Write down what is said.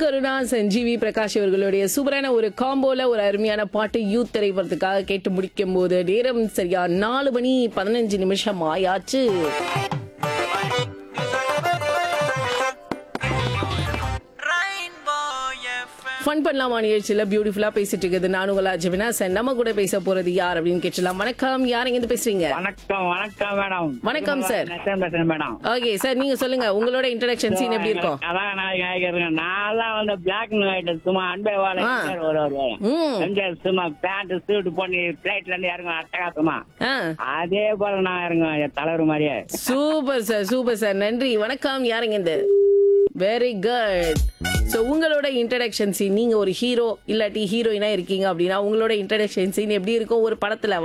கருணா சஞ்சீவி பிரகாஷ் இவர்களுடைய சூப்பரான ஒரு காம்போல ஒரு அருமையான பாட்டு யூத் திரைப்படத்துக்காக கேட்டு முடிக்கும் போது நேரம் சரியா நாலு மணி பதினஞ்சு நிமிஷம் ஆயாச்சு ஃபன் பண்ணலாமா நிகழ்ச்சியில பியூட்டிஃபுல்லா பேசிட்டு இருக்குது நானும் உங்களா ஜெவினாசன் நம்ம கூட பேச போறது யார் அப்படின்னு கேட்டலாம் வணக்கம் யார் எங்க இருந்து பேசுறீங்க வணக்கம் வணக்கம் மேடம் வணக்கம் சார். நெசன் பேசுறேன் மேடம் ஓகே சார் நீங்க சொல்லுங்க உங்களோட இன்ட்ரடக்ஷன் சீன் எப்படி இருக்கும் அதான் நான் கேக்குறேன் நான் தான் வந்து பிளாக் அண்ட் ஒயிட் சும்மா அன்பே வாழை ஆ. ஒரு ஒரு ம் எம்ஜிஆர் சும்மா பேண்ட் சூட் பண்ணி பிளைட்ல இருந்து இறங்கும் அட்டகாசமா ஆ அதே போல நான் இறங்குவேன் என் தலைவர் மாதிரியே சூப்பர் சார் சூப்பர் சார் நன்றி வணக்கம் யாருங்க இந்த வெரி குட் ஸோ உங்களோட இன்ட்ரடக்ஷன் சீன் நீங்க ஒரு ஹீரோ இல்லாட்டி ஹீரோயினா இருக்கீங்க அப்படின்னா உங்களோட இன்ட்ரடக்ஷன் சீன் எப்படி இருக்கும் ஒரு படத்துல